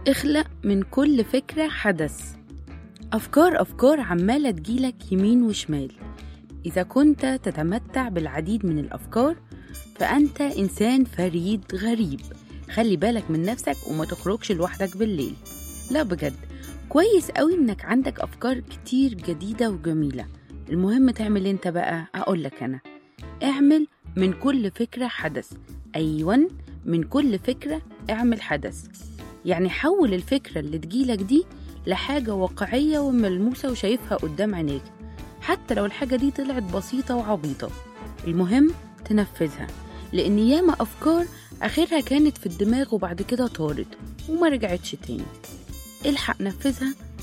اخلق من كل فكرة حدث أفكار أفكار عمالة تجيلك يمين وشمال إذا كنت تتمتع بالعديد من الأفكار فأنت إنسان فريد غريب خلي بالك من نفسك وما تخرجش لوحدك بالليل لا بجد كويس قوي إنك عندك أفكار كتير جديدة وجميلة المهم تعمل انت بقى أقولك أنا اعمل من كل فكرة حدث أيوة من كل فكرة اعمل حدث يعني حول الفكرة اللي تجيلك دي لحاجة واقعية وملموسة وشايفها قدام عينيك حتى لو الحاجة دي طلعت بسيطة وعبيطة المهم تنفذها لأن ياما أفكار آخرها كانت في الدماغ وبعد كده طارت وما رجعتش تاني الحق نفذها